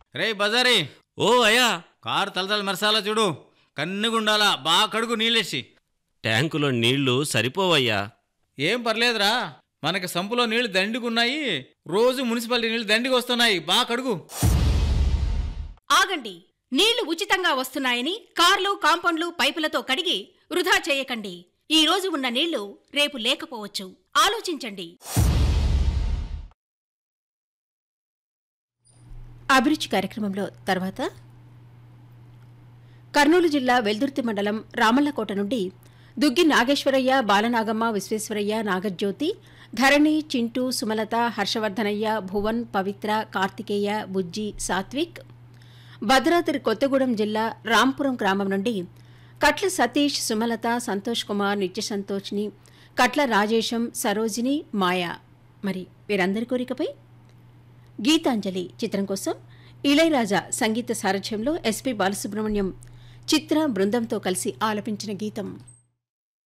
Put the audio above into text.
రే బజారీ ఓ అయ్యా కారు తలతల మెరసాలా చూడు కన్నుగుండాలా బాగా కడుగు నీళ్ళేసి ట్యాంకులో నీళ్లు సరిపోవయ్యా ఏం పర్లేదురా మనకి సంపులో నీళ్లు దండిగున్నాయి రోజు మున్సిపాలిటీ నీళ్లు దండికి వస్తున్నాయి బాగా కడుగు ఆగండి నీళ్లు ఉచితంగా వస్తున్నాయని కార్లు కాంపౌండ్లు పైపులతో కడిగి వృధా చేయకండి ఈ రోజు ఉన్న నీళ్లు రేపు లేకపోవచ్చు ఆలోచించండి అభిరుచి కార్యక్రమంలో తర్వాత కర్నూలు జిల్లా వెల్దుర్తి మండలం రామల్లకోట నుండి దుగ్గి నాగేశ్వరయ్య బాలనాగమ్మ విశ్వేశ్వరయ్య నాగజ్యోతి ధరణి చింటూ సుమలత హర్షవర్ధనయ్య భువన్ పవిత్ర కార్తికేయ బుజ్జి సాత్విక్ భద్రాద్రి కొత్తగూడెం జిల్లా రాంపురం గ్రామం నుండి కట్ల సతీష్ సుమలత సంతోష్ కుమార్ నిత్య సంతోష్ని కట్ల రాజేశం సరోజిని మాయా మరి వీరందరి కోరికపై గీతాంజలి చిత్రం కోసం ఇళయరాజా సంగీత సారథ్యంలో ఎస్పి బాలసుబ్రహ్మణ్యం చిత్ర బృందంతో కలిసి ఆలపించిన గీతం